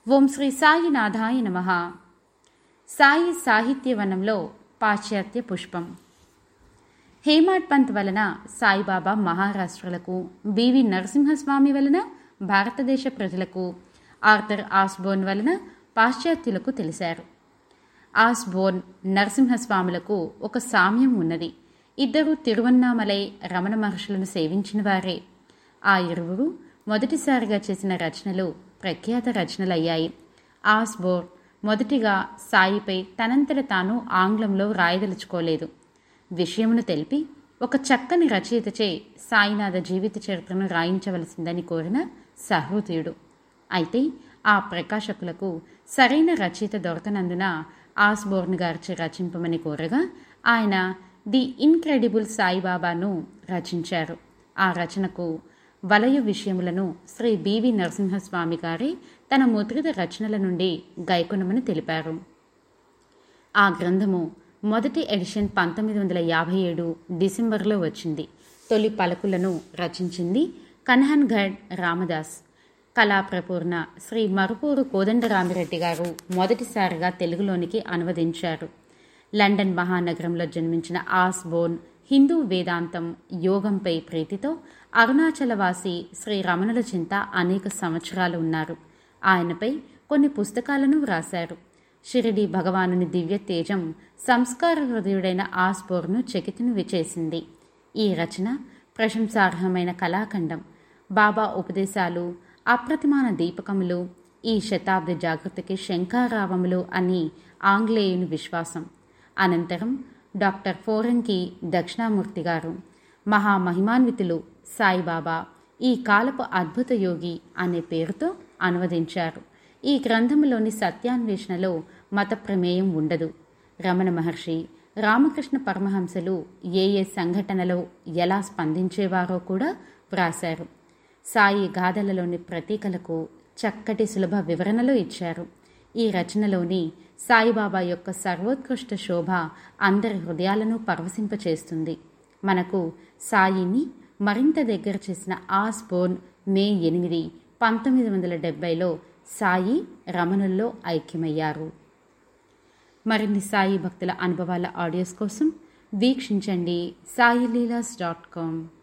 ఓం శ్రీ సాయినాథాయ నమ సాయి సాహిత్యవనంలో పాశ్చాత్య పుష్పం హేమాడ్ పంత్ వలన సాయిబాబా మహారాష్ట్రలకు బివి నరసింహస్వామి వలన భారతదేశ ప్రజలకు ఆర్థర్ ఆస్బోర్న్ వలన పాశ్చాత్యులకు తెలిసారు ఆస్బోర్న్ నరసింహస్వాములకు ఒక సామ్యం ఉన్నది ఇద్దరు తిరువన్నామలై రమణ మహర్షులను సేవించిన వారే ఆ ఇరువురు మొదటిసారిగా చేసిన రచనలు ప్రఖ్యాత రచనలయ్యాయి ఆస్బోర్ మొదటిగా సాయిపై తనంతట తాను ఆంగ్లంలో రాయదలుచుకోలేదు విషయమును తెలిపి ఒక చక్కని రచయితచే సాయినాథ జీవిత చరిత్రను రాయించవలసిందని కోరిన సహృదయుడు అయితే ఆ ప్రకాశకులకు సరైన రచయిత దొరకనందున ఆస్బోర్న్ గారిచే రచింపమని కోరగా ఆయన ది ఇన్క్రెడిబుల్ సాయిబాబాను రచించారు ఆ రచనకు వలయ విషయములను శ్రీ బివి నరసింహస్వామి గారి తన ముద్రిత రచనల నుండి గైకొనమని తెలిపారు ఆ గ్రంథము మొదటి ఎడిషన్ పంతొమ్మిది వందల యాభై ఏడు డిసెంబర్లో వచ్చింది తొలి పలకులను రచించింది కన్హన్గఢ్ రామదాస్ కళాప్రపూర్ణ శ్రీ మరుపూరు కోదండరామిరెడ్డి గారు మొదటిసారిగా తెలుగులోనికి అనువదించారు లండన్ మహానగరంలో జన్మించిన ఆస్బోన్ హిందూ వేదాంతం యోగంపై ప్రీతితో అరుణాచలవాసి శ్రీ రమణుల చింత అనేక సంవత్సరాలు ఉన్నారు ఆయనపై కొన్ని పుస్తకాలను వ్రాశారు షిరిడి భగవానుని దివ్య తేజం సంస్కార హృదయుడైన ఆస్బోర్ను చకితును విచేసింది ఈ రచన ప్రశంసార్హమైన కళాఖండం బాబా ఉపదేశాలు అప్రతిమాన దీపకములు ఈ శతాబ్ది జాగృతికి శంఖారావములు అని ఆంగ్లేయుని విశ్వాసం అనంతరం డాక్టర్ ఫోరంకి దక్షిణామూర్తి గారు మహామహిమాన్వితులు సాయిబాబా ఈ కాలపు అద్భుత యోగి అనే పేరుతో అనువదించారు ఈ గ్రంథంలోని సత్యాన్వేషణలో మత ప్రమేయం ఉండదు రమణ మహర్షి రామకృష్ణ పరమహంసలు ఏ ఏ సంఘటనలో ఎలా స్పందించేవారో కూడా వ్రాశారు సాయి గాథలలోని ప్రతీకలకు చక్కటి సులభ వివరణలు ఇచ్చారు ఈ రచనలోని సాయిబాబా యొక్క సర్వోత్కృష్ట శోభ అందరి హృదయాలను పరవశింపచేస్తుంది మనకు సాయిని మరింత దగ్గర చేసిన ఆస్బోర్న్ మే ఎనిమిది పంతొమ్మిది వందల డెబ్బైలో సాయి రమణుల్లో ఐక్యమయ్యారు మరిన్ని సాయి భక్తుల అనుభవాల ఆడియోస్ కోసం వీక్షించండి సాయిలీలాస్ డాట్ కామ్